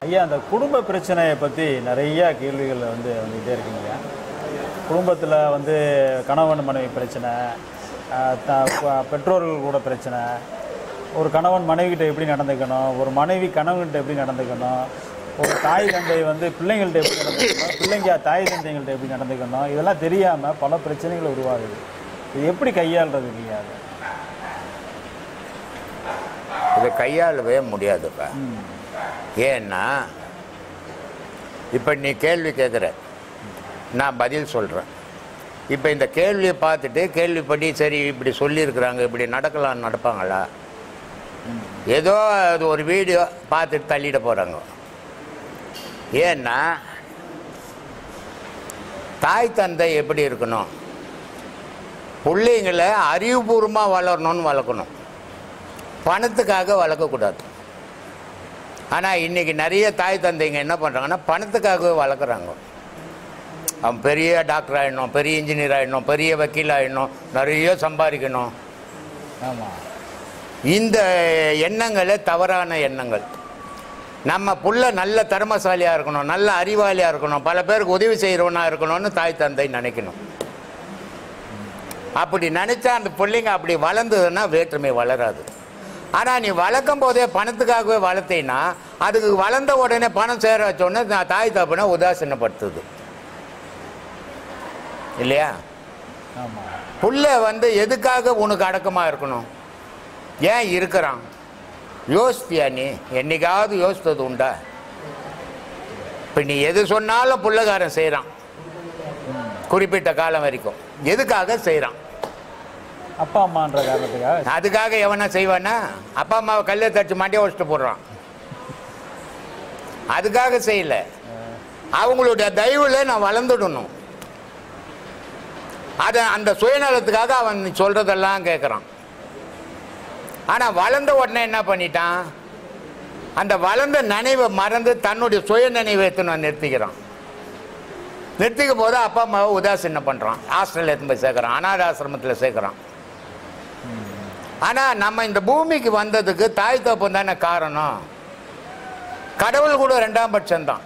ஐயா அந்த குடும்ப பிரச்சனையை பற்றி நிறைய கேள்விகள் வந்து வந்துகிட்டே இருக்குங்க குடும்பத்தில் வந்து கணவன் மனைவி பிரச்சனை ஆஹ் த- ப- பெற்றோர்கள் கூட பிரச்சனை ஒரு கணவன் மனைவிகிட்ட எப்படி நடந்துக்கணும் ஒரு மனைவி கணவன்கிட்ட எப்படி நடந்துக்கணும் ஒரு தாய் தந்தை வந்து பிள்ளைங்கள்ட்ட எப்படி நடந்துக்கணும் பிள்ளைங்க தாய் தந்தைங்கள்ட்ட எப்படி நடந்துக்கணும் இதெல்லாம் தெரியாமல் பல பிரச்சனைகள் உருவாகுது இது எப்படி கையாளுறது இல்லையா அது இதை கையாளவே முடியாதுப்பா ம் ஏன்னா இப்போ நீ கேள்வி கேட்குற நான் பதில் சொல்கிறேன் இப்போ இந்த கேள்வியை பார்த்துட்டு கேள்விப்படி சரி இப்படி சொல்லியிருக்கிறாங்க இப்படி நடக்கலாம் நடப்பாங்களா ஏதோ அது ஒரு வீடியோ பார்த்துட்டு தள்ளிட போகிறாங்க ஏன்னா தாய் தந்தை எப்படி இருக்கணும் பிள்ளைங்களை அறிவுபூர்வமாக வளரணும்னு வளர்க்கணும் பணத்துக்காக வளர்க்கக்கூடாது ஆனால் இன்றைக்கி நிறைய தாய் தந்தைங்க என்ன பண்ணுறாங்கன்னா பணத்துக்காகவே வளர்க்குறாங்க அவன் பெரிய டாக்டர் ஆகிடணும் பெரிய இன்ஜினியர் ஆகிடணும் பெரிய வக்கீல் ஆகிடணும் நிறைய சம்பாதிக்கணும் ஆமாம் இந்த எண்ணங்களே தவறான எண்ணங்கள் நம்ம புள்ள நல்ல திறமசாலியாக இருக்கணும் நல்ல அறிவாளியாக இருக்கணும் பல பேருக்கு உதவி செய்கிறவனா இருக்கணும்னு தாய் தந்தை நினைக்கணும் அப்படி நினச்சா அந்த பிள்ளைங்க அப்படி வளர்ந்ததுன்னா வேற்றுமை வளராது ஆனால் நீ வளர்க்கும் போதே பணத்துக்காகவே வளர்த்தீங்கன்னா அதுக்கு வளர்ந்த உடனே பணம் சேர வச்சோடனே நான் தாய் தப்புனா உதாசீனப்படுத்துது இல்லையா ஆமாம் புள்ள வந்து எதுக்காக உனக்கு அடக்கமாக இருக்கணும் ஏன் இருக்கிறான் யோசித்தியா நீ என்னைக்காவது யோசித்தது உண்டா இப்போ நீ எது சொன்னாலும் புள்ளகாரன் செய்கிறான் குறிப்பிட்ட காலம் வரைக்கும் எதுக்காக செய்கிறான் அப்பா அம்மான்ற காரணத்துக்காக அதுக்காக எவனா செய்வானா அப்பா அம்மாவை கல்லை தச்சு மாட்டியே வச்சுட்டு போடுறான் அதுக்காக செய்யல அவங்களுடைய தயவுல நான் வளர்ந்துடணும் அதை அந்த சுயநலத்துக்காக அவன் நீ சொல்றதெல்லாம் கேட்குறான் ஆனால் வளர்ந்த உடனே என்ன பண்ணிட்டான் அந்த வளர்ந்த நினைவை மறந்து தன்னுடைய சுய நினைவை எடுத்து நான் நிறுத்திக்கிறான் நிறுத்திக்கும் போது அப்பா அம்மாவை உதாசீனம் பண்ணுறான் ஹாஸ்டலில் எடுத்து போய் சேர்க்குறான் அனாத ஆசிரமத்தில் சேர்க்குறான் ஆனால் நம்ம இந்த பூமிக்கு வந்ததுக்கு தாய் தப்பம் தானே காரணம் கடவுள் கூட ரெண்டாம் பட்சம்தான்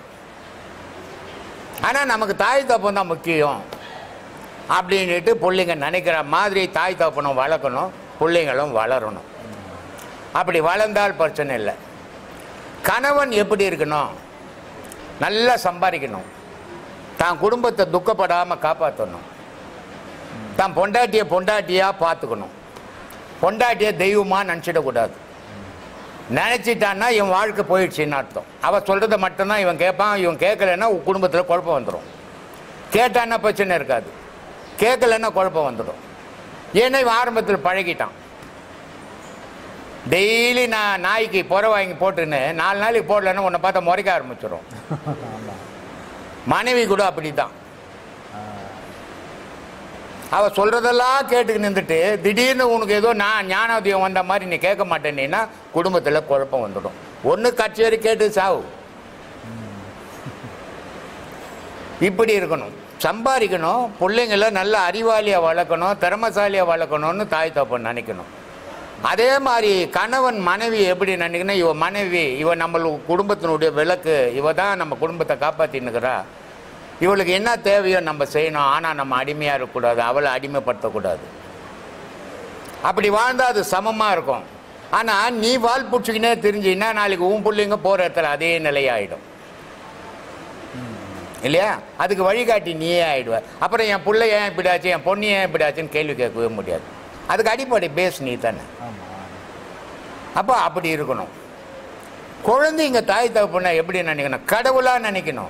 ஆனால் நமக்கு தாய் தப்பம் தான் முக்கியம் அப்படின்ட்டு பிள்ளைங்க நினைக்கிற மாதிரி தாய் தப்பனும் வளர்க்கணும் பிள்ளைங்களும் வளரணும் அப்படி வளர்ந்தால் பிரச்சனை இல்லை கணவன் எப்படி இருக்கணும் நல்லா சம்பாதிக்கணும் தான் குடும்பத்தை துக்கப்படாமல் காப்பாற்றணும் தான் பொண்டாட்டியை பொண்டாட்டியாக பார்த்துக்கணும் பொண்டாட்டியை தெய்வமாக நினச்சிடக்கூடாது நினச்சிட்டான்னா இவன் வாழ்க்கை போயிடுச்சுன்னு அர்த்தம் அவள் சொல்கிறத மட்டும்தான் இவன் கேட்பான் இவன் கேட்கலன்னா குடும்பத்தில் குழப்பம் வந்துடும் கேட்டான்னா பிரச்சனை இருக்காது கேட்கலன்னா குழப்பம் வந்துடும் ஏன்னா இவன் ஆரம்பத்தில் பழகிட்டான் டெய்லி நான் நாய்க்கு புற வாங்கி போட்டுன்னு நாலு நாளைக்கு போடலன்னா உன்னை பார்த்தா முறைக்க ஆரம்பிச்சிடும் ஆமாம் மனைவி கூட அப்படிதான் அவ சொல்றதெல்லாம் கேட்டுக்கு நின்றுட்டு திடீர்னு உனக்கு ஏதோ நான் ஞானோதயம் வந்த மாதிரி நீ கேட்க மாட்டேன்னா குடும்பத்தில் குழப்பம் வந்துடும் ஒன்று கச்சேரி கேட்டு சாவு இப்படி இருக்கணும் சம்பாதிக்கணும் பிள்ளைங்கள நல்ல அறிவாளியாக வளர்க்கணும் திறமசாலியாக வளர்க்கணும்னு தாய் தப்பன் நினைக்கணும் அதே மாதிரி கணவன் மனைவி எப்படி நினைக்கணும் இவ மனைவி இவ நம்மளுக்கு குடும்பத்தினுடைய விளக்கு இவ தான் நம்ம குடும்பத்தை காப்பாற்றின்னுக்கிறா இவளுக்கு என்ன தேவையோ நம்ம செய்யணும் ஆனால் நம்ம அடிமையாக இருக்கக்கூடாது அவளை அடிமைப்படுத்தக்கூடாது அப்படி வாழ்ந்தால் அது சமமாக இருக்கும் ஆனால் நீ வால் பிடிச்சிக்கினே தெரிஞ்சின்னா நாளைக்கு உன் பிள்ளைங்க போகிற இடத்துல அதே நிலையாயிடும் இல்லையா அதுக்கு வழிகாட்டி நீயே ஆயிடுவ அப்புறம் என் பிள்ளை ஏன் இப்படி ஆச்சு என் பொண்ணு ஏன் இப்படி ஆச்சுன்னு கேள்வி கேட்கவே முடியாது அதுக்கு அடிப்படை பேஸ் நீ தானே ஆமாம் அப்போ அப்படி இருக்கணும் குழந்தைங்க தாய் தகப்பனா எப்படி நினைக்கணும் கடவுளாக நினைக்கணும்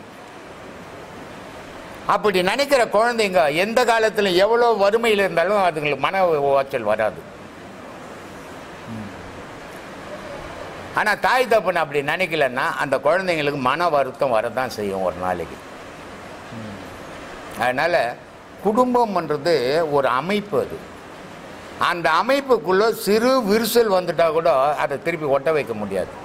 அப்படி நினைக்கிற குழந்தைங்க எந்த காலத்தில் எவ்வளோ வறுமையில் இருந்தாலும் அதுங்களுக்கு மன உளைச்சல் வராது ஆனால் தாய் தப்புன்னு அப்படி நினைக்கலன்னா அந்த குழந்தைங்களுக்கு மன வருத்தம் வரதான் செய்யும் ஒரு நாளைக்கு அதனால் குடும்பம்ன்றது ஒரு அமைப்பு அது அந்த அமைப்புக்குள்ள சிறு விரிசல் வந்துட்டா கூட அதை திருப்பி ஒட்ட வைக்க முடியாது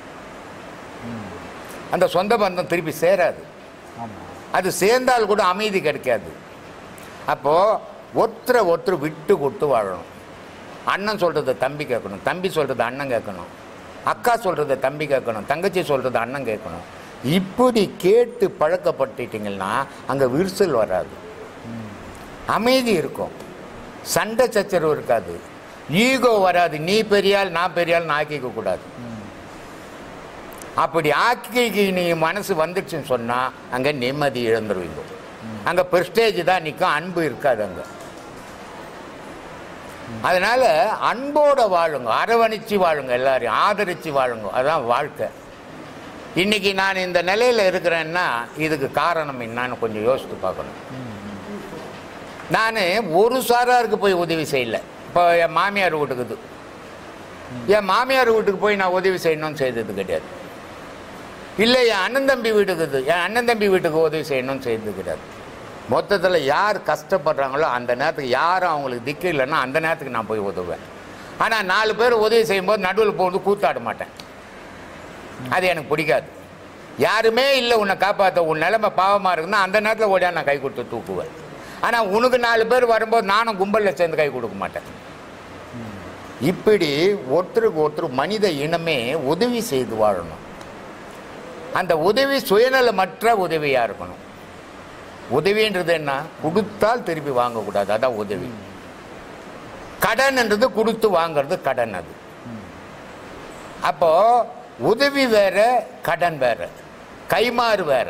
அந்த சொந்த பந்தம் திருப்பி சேராது ஆமாம் அது சேர்ந்தால் கூட அமைதி கிடைக்காது அப்போது ஒருத்தரை ஒருத்தர் விட்டு கொடுத்து வாழணும் அண்ணன் சொல்கிறத தம்பி கேட்கணும் தம்பி சொல்கிறத அண்ணன் கேட்கணும் அக்கா சொல்கிறத தம்பி கேட்கணும் தங்கச்சி சொல்கிறத அண்ணன் கேட்கணும் இப்படி கேட்டு பழக்கப்பட்டுட்டீங்கன்னா அங்கே விரிசல் வராது அமைதி இருக்கும் சண்டை சச்சரவு இருக்காது ஈகோ வராது நீ பெரியாள் நான் பெரியாள் ஆக்கிக்க கூடாது அப்படி ஆக்கி நீ மனசு வந்துச்சுன்னு சொன்னால் அங்கே நிம்மதி இழந்துருவீங்க அங்கே ப்ரெஸ்டேஜ் தான் நிற்கும் அன்பு இருக்காது அங்கே அதனால அன்போட வாழுங்க அரவணைச்சு வாழுங்க எல்லாரையும் ஆதரிச்சு வாழுங்க அதான் வாழ்க்கை இன்னைக்கு நான் இந்த நிலையில இருக்கிறேன்னா இதுக்கு காரணம் என்னன்னு கொஞ்சம் யோசித்து பார்க்கணும் நான் ஒரு சாராருக்கு போய் உதவி செய்யல இப்போ என் மாமியார் வீட்டுக்குது என் மாமியார் வீட்டுக்கு போய் நான் உதவி செய்யணும்னு செய்தது கிடையாது இல்லை என் அண்ணன் தம்பி வீட்டுக்குது என் அண்ணன் தம்பி வீட்டுக்கு உதவி செய்யணும்னு செய்தது கிடையாது மொத்தத்தில் யார் கஷ்டப்படுறாங்களோ அந்த நேரத்துக்கு யாரும் அவங்களுக்கு திக்கு இல்லைன்னா அந்த நேரத்துக்கு நான் போய் உதவுவேன் ஆனால் நாலு பேர் உதவி செய்யும்போது நடுவில் போகிறது கூத்தாட மாட்டேன் அது எனக்கு பிடிக்காது யாருமே இல்லை உன்னை காப்பாற்ற உன் நிலைமை பாவமாக இருக்குன்னா அந்த நேரத்தில் ஓடியா நான் கை கொடுத்து தூக்குவேன் ஆனால் உனக்கு நாலு பேர் வரும்போது நானும் கும்பலில் சேர்ந்து கை கொடுக்க மாட்டேன் இப்படி ஒருத்தருக்கு ஒருத்தர் மனித இனமே உதவி செய்து வாழணும் அந்த உதவி சுயநலமற்ற உதவியாக இருக்கணும் உதவின்றது என்ன கொடுத்தால் திருப்பி வாங்கக்கூடாது அதான் உதவி கடன்ன்றது கொடுத்து வாங்குறது கடன் அது அப்போ உதவி வேற கடன் வேற கைமாறு வேற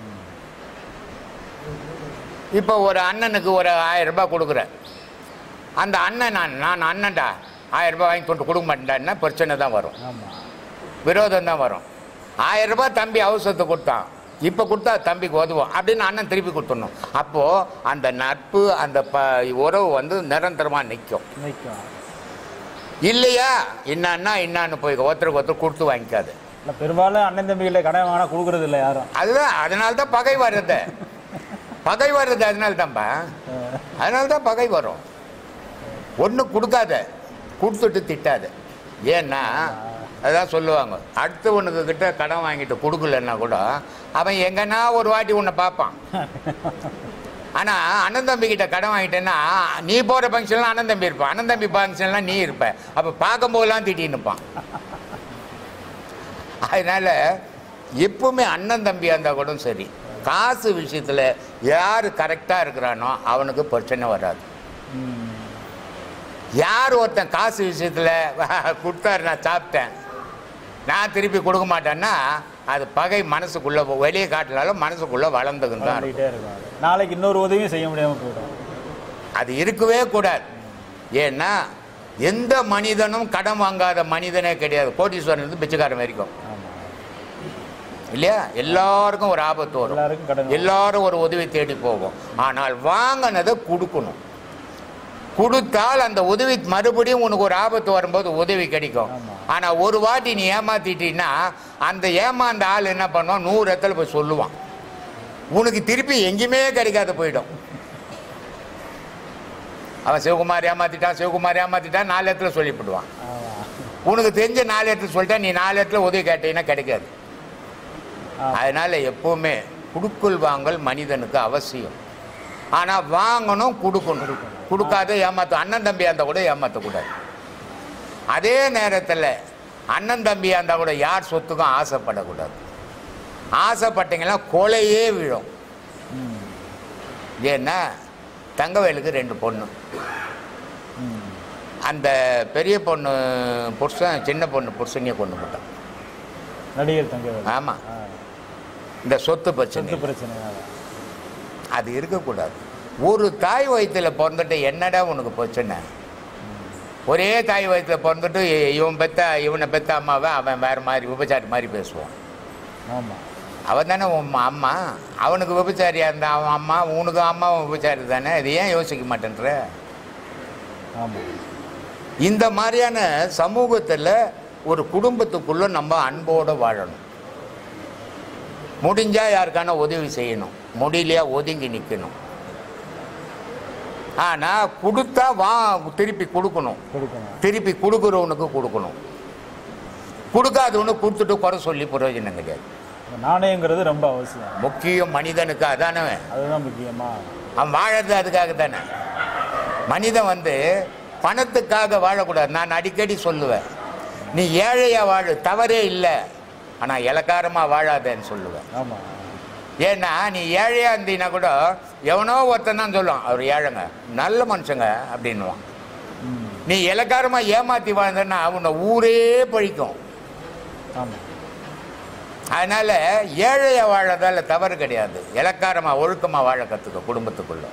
இப்போ ஒரு அண்ணனுக்கு ஒரு ஆயிரம் ரூபாய் கொடுக்குறேன் அந்த அண்ணன் நான் நான் அண்ணன்டா ஆயிரம் ரூபாய் வாங்கி கொண்டு கொடுக்க மாட்டேன்டான்னா பிரச்சனை தான் வரும் ஆமாம் விரோதம் தான் வரும் ஆயிரம் ரூபாய் தம்பி அவசரத்தை கொடுத்தான் இப்போ கொடுத்தா தம்பிக்கு உதவும் அப்படின்னு அண்ணன் திருப்பி கொடுத்துடணும் அப்போது அந்த நட்பு அந்த ப உறவு வந்து நிரந்தரமாக நிற்கும் நிற்கும் இல்லையா என்னன்னா என்னான்னு போய் ஒருத்தருக்கு ஒருத்தர் கொடுத்து வாங்கிக்காது இல்லை பெரும்பாலும் அண்ணன் தம்பிகளை கடன் வாங்கினா கொடுக்கறது இல்லை யாரும் அதுதான் அதனால தான் பகை வர்றது பகை வர்றது அதனால தான்ப்பா அதனால தான் பகை வரும் ஒன்று கொடுக்காத கொடுத்துட்டு திட்டாத ஏன்னா அதான் சொல்லுவாங்க அடுத்தவனுக்கு கிட்ட கடன் வாங்கிட்டு கொடுக்கலன்னா கூட அவன் எங்கன்னா ஒரு வாட்டி உன்னை பார்ப்பான் ஆனால் அண்ணன் தம்பி கிட்ட கடன் வாங்கிட்டேன்னா நீ போகிற ஃபங்க்ஷன்லாம் அண்ணன் தம்பி இருப்பான் அண்ணன் தம்பி ஃபங்க்ஷன்லாம் நீ இருப்ப அப்போ பார்க்கும்போதெல்லாம் திட்டின்னு இருப்பான் அதனால எப்பவுமே அண்ணன் தம்பியாக இருந்தால் கூட சரி காசு விஷயத்தில் யார் கரெக்டாக இருக்கிறானோ அவனுக்கு பிரச்சனை வராது ம். யார் ஒருத்தன் காசு விஷயத்தில் கொடுத்தாரு நான் சாப்பிட்டேன் நான் திருப்பி கொடுக்க மாட்டேன்னா அது பகை மனசுக்குள்ளே வெளியே காட்டினாலும் மனசுக்குள்ளே வளர்ந்துக்குன்னு தான் இருக்கும் வளர்ந்துக்கிட்டே இருக்கும் அது. நாளைக்கு இன்னொரு உதவியும் செய்ய முடியாமல் போயிடும் அது இருக்கவே கூடாது ஏன்னா எந்த மனிதனும் கடன் வாங்காத மனிதனே கிடையாது கோட்டீஸ்வரன் இருந்து பிச்சைக்காரன் வரைக்கும் ஆமாம் இல்லையா எல்லாருக்கும் ஒரு ஆபத்து வரும் எல்லாருக்கும் கடன் எல்லாரும் ஒரு உதவி தேடி போகும் ஆனால் வாங்கினதை கொடுக்கணும் கொடுத்தால் அந்த உதவி மறுபடியும் உனக்கு ஒரு ஆபத்து வரும்போது உதவி கிடைக்கும் ஆமா. ஆனா ஒரு வாட்டி நீ ஏமாத்திட்டீன்னா அந்த ஏமாந்த ஆள் என்ன பண்ணுவான் நூறு இடத்துல போய் சொல்லுவான் உனக்கு திருப்பி எங்கேயுமே கிடைக்காத போயிடும் அவன் சிவகுமார் ஏமாத்திட்டான் சிவகுமார் ஏமாத்திட்டான் நாலு இடத்துல சொல்லிவிடுவான் ஆமாம் உனக்கு தெரிஞ்ச நாலு இடத்துல சொல்லிட்டா நீ நாலு இடத்துல உதவி கேட்டீங்கன்னா கிடைக்காது ஆ. அதனால எப்பவுமே குடுக்கல் வாங்கல் மனிதனுக்கு அவசியம் ஆனா வாங்கணும் கொடுக்கணும் கொடுக்காத ஏமாத்த அண்ணன் தம்பியா இருந்தா கூட ஏமாற்றக்கூடாது அதே நேரத்தில் அண்ணன் தம்பியா இருந்தா கூட யார் சொத்துக்கும் ஆசைப்படக்கூடாது ஆசைப்பட்டீங்கன்னா கொலையே விழும் ம் ஏன்னா தங்கவேலுக்கு ரெண்டு பொண்ணு ம் அந்த பெரிய பொண்ணு புருஷன் சின்ன பொண்ணு புருஷனையே கொண்டு போட்டான் நடிகர் தங்கவேல் ஆமாம் ஆ இந்த சொத்து பிரச்சனை சொத்து பிரச்சனை அது இருக்கக்கூடாது ஒரு தாய் வயிற்றுல பிறந்துட்டு என்னடா உனக்கு பிரச்சனை ஒரே தாய் வயிற்றுல பிறந்துட்டு இ- இவன் பெத்த இவனை பெத்த அம்மாவை அவன் வேற மாதிரி விபச்சாரி மாதிரி பேசுவான் ஆமாம் அவன் தானே உன் அம்மா அவனுக்கு விபச்சாரியா இருந்தா அவன் அம்மா உனக்கு அம்மாவும் விபச்சாரி தானே இது ஏன் யோசிக்க மாட்டேன்ற ஆமாம் இந்த மாதிரியான சமூகத்தில் ஒரு குடும்பத்துக்குள்ள நம்ம அன்போடு வாழணும் முடிஞ்சா யாருக்கான உதவி செய்யணும் முடியலையா ஒதுங்கி நிற்கணும் ஆனால் கொடுத்தா வா திருப்பி கொடுக்கணும் கொடுக்கணும் திருப்பி கொடுக்குறவனுக்கு கொடுக்கணும் கொடுக்காதவனுக்கு கொடுத்துட்டு குறை சொல்லி பிரயோஜனம் கிடையாது இந்த நாணயங்கிறது ரொம்ப அவசியம் முக்கியம் மனிதனுக்கு அதானே அதுதான் முக்கியமா அவன் வாழறது அதுக்காக தானே மனிதன் வந்து பணத்துக்காக வாழக்கூடாது நான் அடிக்கடி சொல்லுவேன் நீ ஏழையா வாழு தவறே இல்லை ஆனால் இலக்காரமாக வாழாதேன்னு சொல்லுவேன் ஆமாம் ஏன்னா நீ ஏழையா இருந்தீங்கன்னா கூட எவனோ ஒருத்தன் தான் சொல்லுவான் அவர் ஏழைங்க நல்ல மனுஷங்க அப்படின்னுவான் ம் நீ இலக்காரமா ஏமாத்தி வாழ்ந்தன்னா உன்னை ஊரே பழிக்கும் ஆமாம் அதனால ஏழைய வாழறதால தவறு கிடையாது இலக்காரமா ஒழுக்கமா வாழ கத்துக்க குடும்பத்துக்குள்ள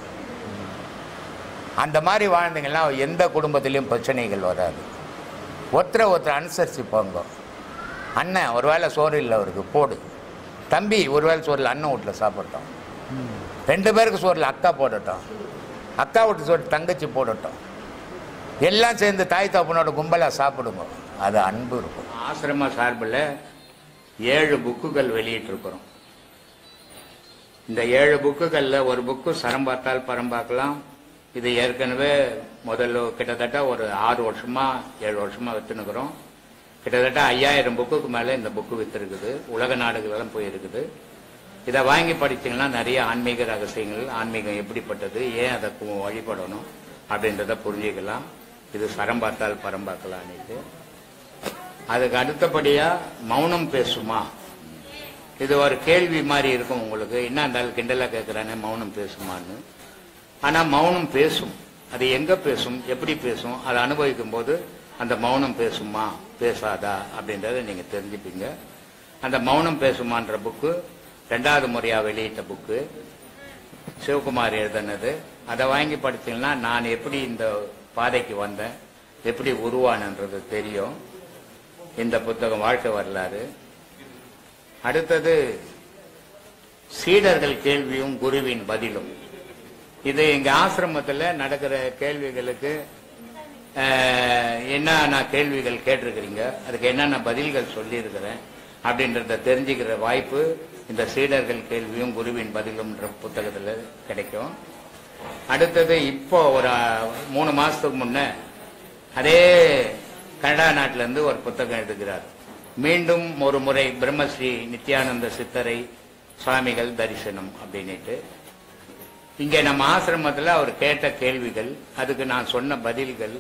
அந்த மாதிரி வாழ்ந்தீங்கன்னா எந்த குடும்பத்திலையும் பிரச்சனைகள் வராது ஒருத்தரை ஒருத்தர் அனுசரித்து போங்க அண்ணன் ஒரு வேளை சோறு இல்லை அவருக்கு போடு தம்பி ஒரு வேளை சோறு இல்லை அண்ணன் வீட்டில் சாப்பிட்டோம் ம் ரெண்டு பேருக்கு சோறில் அக்கா போடட்டும் அக்கா வீட்டு சோறு தங்கச்சி போடட்டும் எல்லாம் சேர்ந்து தாய் தகப்பனோட கும்பலாக சாப்பிடுங்க அது அன்பு இருக்கும் ஆசிரம சார்பில் ஏழு புக்குகள் வெளியிட்டிருக்கிறோம் இந்த ஏழு புக்குகளில் ஒரு புக்கு சரம் பார்த்தால் பரம் பார்க்கலாம் இது ஏற்கனவே முதல்ல கிட்டத்தட்ட ஒரு ஆறு வருஷமா ஏழு வருஷமா வித்துனுக்குறோம் கிட்டத்தட்ட ஐயாயிரம் புக்குக்கு மேலே இந்த புக்கு வித்துருக்குது உலக நாடுகளெல்லாம் போயிருக்குது இதை வாங்கி படிச்சீங்கன்னா நிறைய ஆன்மீக ரகசியங்கள் ஆன்மீகம் எப்படிப்பட்டது ஏன் அதை கு- வழிபடணும் அப்படின்றத புரிஞ்சுக்கலாம் இது சரம் பார்த்தால் பரம் பார்க்கலான்னுட்டு அதுக்கு அடுத்தபடியா மௌனம் பேசுமா இது ஒரு கேள்வி மாதிரி இருக்கும் உங்களுக்கு என்ன இருந்தாலும் கிண்டலா கேட்குறானே மௌனம் பேசுமான்னு ஆனா மௌனம் பேசும் அது எங்க பேசும் எப்படி பேசும் அதை அனுபவிக்கும் போது அந்த மௌனம் பேசுமா பேசாதா அப்படின்றத நீங்க தெரிஞ்சுப்பீங்க அந்த மௌனம் பேசுமான்ற புக்கு ரெண்டாவது முறையா வெளியிட்ட புக்கு சிவகுமார் எழுதினது அதை வாங்கி படிச்சீங்கன்னா நான் எப்படி இந்த பாதைக்கு வந்தேன் எப்படி உருவானன்றது தெரியும் இந்த புத்தகம் வாழ்க்கை வரலாறு அடுத்தது சீடர்கள் கேள்வியும் குருவின் பதிலும் இது எங்க ஆசிரமத்தில் நடக்கிற கேள்விகளுக்கு அஹ், என்னென்ன கேள்விகள் கேட்டிருக்கிறீங்க அதுக்கு என்னென்ன பதில்கள் சொல்லியிருக்கிறேன் அப்படின்றத தெரிஞ்சுக்கிற வாய்ப்பு இந்த சீடர்கள் கேள்வியும் குருவின் பதிலும்ன்ற புத்தகத்தில் கிடைக்கும் அடுத்தது இப்போ ஒரு அஹ், மூணு மாசத்துக்கு முன்ன அதே கனடா நாட்டில இருந்து ஒரு புத்தகம் எழுதுகிறார் மீண்டும் ஒரு முறை பிரம்மஸ்ரீ நித்யானந்த சித்தரை சுவாமிகள் தரிசனம் அப்படின்னுட்டு இங்க நம்ம ஆசிரமத்துல அவர் கேட்ட கேள்விகள் அதுக்கு நான் சொன்ன பதில்கள்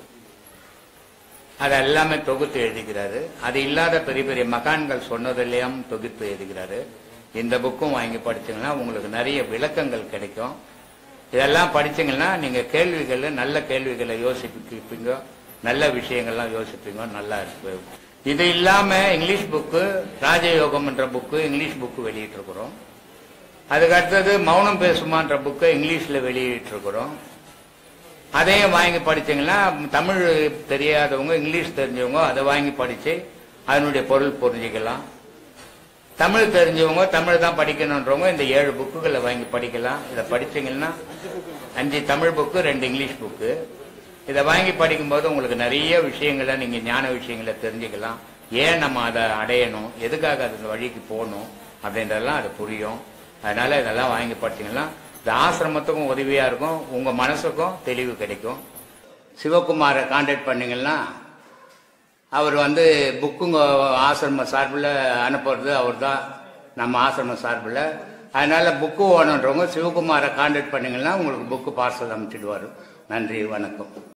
அது எல்லாமே தொகுத்து எழுதுகிறாரு அது இல்லாத பெரிய பெரிய மகான்கள் சொன்னதெல்லாம் தொகுத்து எழுதுகிறாரு இந்த புக்கும் வாங்கி படிச்சீங்கன்னா உங்களுக்கு நிறைய விளக்கங்கள் கிடைக்கும் இதெல்லாம் படிச்சீங்கன்னா நீங்க கேள்விகள் நல்ல கேள்விகளை யோசிப்பீங்க நல்ல விஷயங்கள்லாம் யோசிப்பீங்க நல்லா இருக்கு இது இல்லாம இங்கிலீஷ் புக்கு ராஜயோகம் என்ற புக்கு இங்கிலீஷ் புக்கு வெளியிட்டிருக்கிறோம் அதுக்கு அடுத்தது மௌனம் பேசுமான்ற புக்கை இங்கிலீஷ்ல வெளியிட்டிருக்கிறோம் அதையும் வாங்கி படிச்சீங்கன்னா தமிழ் தெரியாதவங்க இங்கிலீஷ் தெரிஞ்சவங்க அதை வாங்கி படிச்சு அதனுடைய பொருள் புரிஞ்சுக்கலாம் தமிழ் தெரிஞ்சவங்க தமிழ் தான் படிக்கணுன்றவங்க இந்த ஏழு புக்குகளை வாங்கி படிக்கலாம் இதை படிச்சீங்கன்னா அஞ்சு தமிழ் புக்கு ரெண்டு இங்கிலீஷ் புக்கு இதை வாங்கி படிக்கும்போது உங்களுக்கு நிறைய விஷயங்களை நீங்க ஞான விஷயங்களை தெரிஞ்சுக்கலாம் ஏன் நம்ம அதை அடையணும் எதுக்காக அது வழிக்கு போகணும் அப்படின்றதெல்லாம் அது புரியும் அதனால இதெல்லாம் வாங்கி படிச்சீங்கன்னா இந்த ஆசிரமத்துக்கும் உதவியா இருக்கும் உங்க மனசுக்கும் தெளிவு கிடைக்கும் சிவகுமாரை கான்டாக்ட் பண்ணீங்கன்னா அவர் வந்து புக்குங்க ஆசிரம சார்பில் அனுப்புறது அவர் தான் நம்ம ஆசிரம சார்பில் அதனால புக்கு வேணுன்றவங்க சிவகுமாரை கான்டாக்ட் பண்ணீங்கன்னா உங்களுக்கு புக்கு பார்சல் அனுப்பிச்சிடுவார் நன்றி வணக்கம்